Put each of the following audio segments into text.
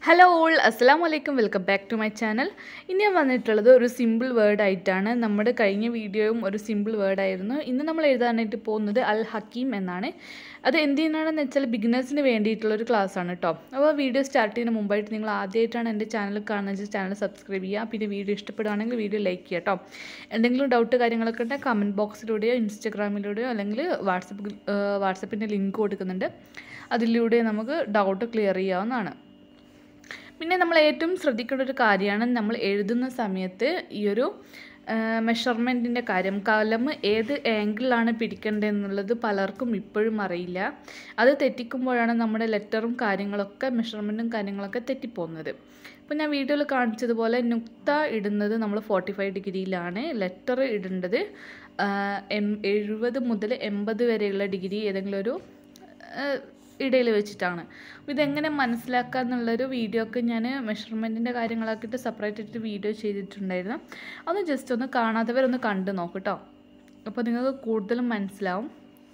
hello all അസ്സാം വലൈക്കും welcome back to my channel ഇന്ന് ഞാൻ വന്നിട്ടുള്ളത് ഒരു സിമ്പിൾ വേർഡ് ആയിട്ടാണ് നമ്മുടെ കഴിഞ്ഞ വീഡിയോയും ഒരു സിമ്പിൾ വേർഡായിരുന്നു ഇന്ന് നമ്മൾ എഴുതാനായിട്ട് പോകുന്നത് അൽ ഹക്കീം എന്നാണ് അത് എന്തിനാണെന്ന് വെച്ചാൽ ബിഗിനേഴ്സിന് വേണ്ടിയിട്ടുള്ള ഒരു ക്ലാസ് ആണ് കേട്ടോ അപ്പോൾ വീഡിയോ സ്റ്റാർട്ട് ചെയ്യുന്ന മുമ്പായിട്ട് നിങ്ങൾ ആദ്യമായിട്ടാണ് എൻ്റെ ചാനൽ കാണുന്നത് ചാനൽ സബ്സ്ക്രൈബ് ചെയ്യുക പിന്നെ വീഡിയോ ഇഷ്ടപ്പെടുകയാണെങ്കിൽ വീഡിയോ ലൈക്ക് ചെയ്യുക കേട്ടോ എന്തെങ്കിലും ഡൗട്ട് കാര്യങ്ങളൊക്കെ ഉണ്ടെങ്കിൽ കമൻറ്റ് ബോക്സിലൂടെയോ ഇൻസ്റ്റഗ്രാമിലൂടെയോ അല്ലെങ്കിൽ വാട്സപ്പ് വാട്സപ്പിൻ്റെ ലിങ്ക് കൊടുക്കുന്നുണ്ട് അതിലൂടെ നമുക്ക് ഡൗട്ട് ക്ലിയർ ചെയ്യാവുന്നതാണ് പിന്നെ നമ്മൾ ഏറ്റവും ശ്രദ്ധിക്കേണ്ട ഒരു കാര്യമാണ് നമ്മൾ എഴുതുന്ന സമയത്ത് ഈ ഒരു മെഷർമെൻറ്റിൻ്റെ കാര്യം കലം ഏത് ആംഗിളിലാണ് പിടിക്കേണ്ടതെന്നുള്ളത് പലർക്കും ഇപ്പോഴും അറിയില്ല അത് തെറ്റിക്കുമ്പോഴാണ് നമ്മുടെ ലെറ്ററും കാര്യങ്ങളൊക്കെ മെഷർമെൻറ്റും കാര്യങ്ങളൊക്കെ തെറ്റിപ്പോകുന്നത് ഇപ്പോൾ ഞാൻ വീഡിയോയിൽ കാണിച്ചതുപോലെ നുക്ത ഇടുന്നത് നമ്മൾ ഫോർട്ടി ഫൈവ് ഡിഗ്രിയിലാണ് ലെറ്റർ ഇടേണ്ടത് എം എഴുപത് മുതൽ എൺപത് വരെയുള്ള ഡിഗ്രി ഏതെങ്കിലും ഒരു ഇടയിൽ വെച്ചിട്ടാണ് അപ്പോൾ ഇതെങ്ങനെ മനസ്സിലാക്കുക എന്നുള്ളൊരു വീഡിയോ ഒക്കെ ഞാൻ മെഷർമെൻറ്റിൻ്റെ കാര്യങ്ങളാക്കിയിട്ട് സെപ്പറേറ്റ് ആയിട്ട് വീഡിയോ ചെയ്തിട്ടുണ്ടായിരുന്നു ഒന്ന് ജസ്റ്റ് ഒന്ന് കാണാത്തവരൊന്ന് കണ്ടു നോക്കട്ടോ അപ്പോൾ നിങ്ങൾക്ക് കൂടുതലും മനസ്സിലാവും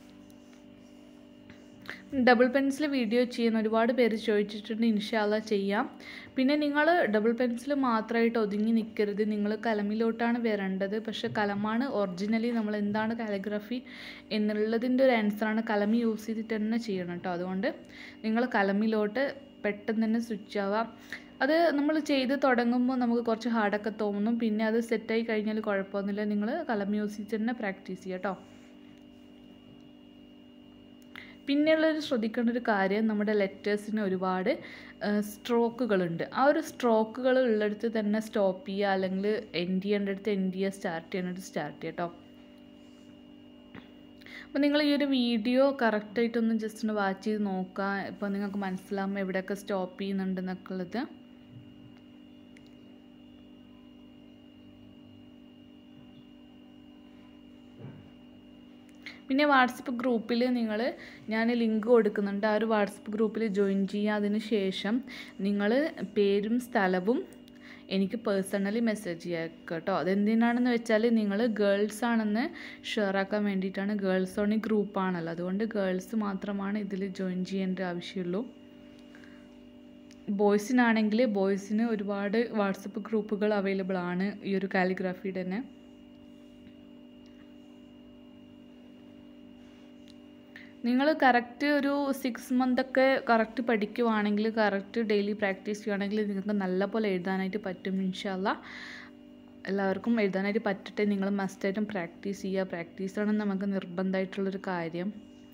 ഡബിൾ പെൻസിൽ വീഡിയോ ചെയ്യുന്ന ഒരുപാട് പേര് ചോദിച്ചിട്ടുണ്ട് ഇൻഷാല്ല ചെയ്യാം പിന്നെ നിങ്ങൾ ഡബിൾ പെൻസിൽ മാത്രമായിട്ട് ഒതുങ്ങി നിൽക്കരുത് നിങ്ങൾ കലമിലോട്ടാണ് വരേണ്ടത് പക്ഷെ കലമാണ് ഒറിജിനലി നമ്മൾ എന്താണ് കാലിഗ്രഫി എന്നുള്ളതിൻ്റെ ഒരു ആൻസറാണ് കലം യൂസ് ചെയ്തിട്ട് തന്നെ ചെയ്യണം കേട്ടോ അതുകൊണ്ട് നിങ്ങൾ കലമിലോട്ട് പെട്ടെന്ന് തന്നെ സ്വിച്ച് ആവാം അത് നമ്മൾ ചെയ്ത് തുടങ്ങുമ്പോൾ നമുക്ക് കുറച്ച് ഹാർഡൊക്കെ തോന്നും പിന്നെ അത് സെറ്റായി കഴിഞ്ഞാൽ കുഴപ്പമൊന്നുമില്ല നിങ്ങൾ കലം യൂസ് ചെയ്തിട്ട് തന്നെ പ്രാക്ടീസ് ചെയ്യുക കേട്ടോ പിന്നെയുള്ളൊരു ശ്രദ്ധിക്കേണ്ട ഒരു കാര്യം നമ്മുടെ ലെറ്റേഴ്സിന് ഒരുപാട് സ്ട്രോക്കുകളുണ്ട് ആ ഒരു സ്ട്രോക്കുകൾ ഉള്ളിടത്ത് തന്നെ സ്റ്റോപ്പ് ചെയ്യുക അല്ലെങ്കിൽ എൻഡ് ചെയ്യേണ്ടടുത്ത് എൻഡ് ചെയ്യുക സ്റ്റാർട്ട് ചെയ്യേണ്ടടുത്ത് സ്റ്റാർട്ട് ചെയ്യുക കേട്ടോ അപ്പോൾ നിങ്ങൾ ഈ ഒരു വീഡിയോ കറക്റ്റായിട്ടൊന്ന് ജസ്റ്റ് ഒന്ന് വാച്ച് ചെയ്ത് നോക്കുക ഇപ്പോൾ നിങ്ങൾക്ക് മനസ്സിലാകുമ്പോൾ എവിടെയൊക്കെ സ്റ്റോപ്പ് ചെയ്യുന്നുണ്ടെന്നൊക്കെ ഉള്ളത് പിന്നെ വാട്സപ്പ് ഗ്രൂപ്പിൽ നിങ്ങൾ ഞാൻ ലിങ്ക് കൊടുക്കുന്നുണ്ട് ആ ഒരു വാട്സപ്പ് ഗ്രൂപ്പിൽ ജോയിൻ ചെയ്യുക അതിന് ശേഷം നിങ്ങൾ പേരും സ്ഥലവും എനിക്ക് പേഴ്സണലി മെസ്സേജ് ചെയ്യുക കേട്ടോ അതെന്തിനാണെന്ന് വെച്ചാൽ നിങ്ങൾ ഗേൾസ് ആണെന്ന് ഷെയർ ആക്കാൻ വേണ്ടിയിട്ടാണ് ഗേൾസ് ഓണി ഗ്രൂപ്പാണല്ലോ അതുകൊണ്ട് ഗേൾസ് മാത്രമാണ് ഇതിൽ ജോയിൻ ചെയ്യേണ്ട ആവശ്യമുള്ളൂ ബോയ്സിനാണെങ്കിൽ ബോയ്സിന് ഒരുപാട് വാട്സപ്പ് ഗ്രൂപ്പുകൾ അവൈലബിൾ ആണ് ഈ ഒരു കാലിഗ്രാഫിയുടെ തന്നെ നിങ്ങൾ കറക്റ്റ് ഒരു സിക്സ് മന്ത് ഒക്കെ കറക്റ്റ് പഠിക്കുവാണെങ്കിൽ കറക്റ്റ് ഡെയിലി പ്രാക്ടീസ് ചെയ്യുകയാണെങ്കിൽ നിങ്ങൾക്ക് നല്ലപോലെ എഴുതാനായിട്ട് പറ്റും ഇൻഷല്ല എല്ലാവർക്കും എഴുതാനായിട്ട് പറ്റട്ടെ നിങ്ങൾ മസ്റ്റായിട്ടും പ്രാക്ടീസ് ചെയ്യുക പ്രാക്ടീസാണ് നമുക്ക് നിർബന്ധമായിട്ടുള്ളൊരു കാര്യം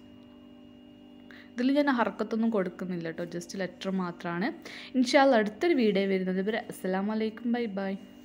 ഇതിൽ ഞാൻ ഹർക്കത്തൊന്നും കൊടുക്കുന്നില്ല കേട്ടോ ജസ്റ്റ് ലെറ്റർ മാത്രമാണ് ഇൻഷാല്ല അടുത്തൊരു വീഡിയോ വരുന്നത് ഇവർ അസ്സാം വലൈക്കും ബൈ ബൈ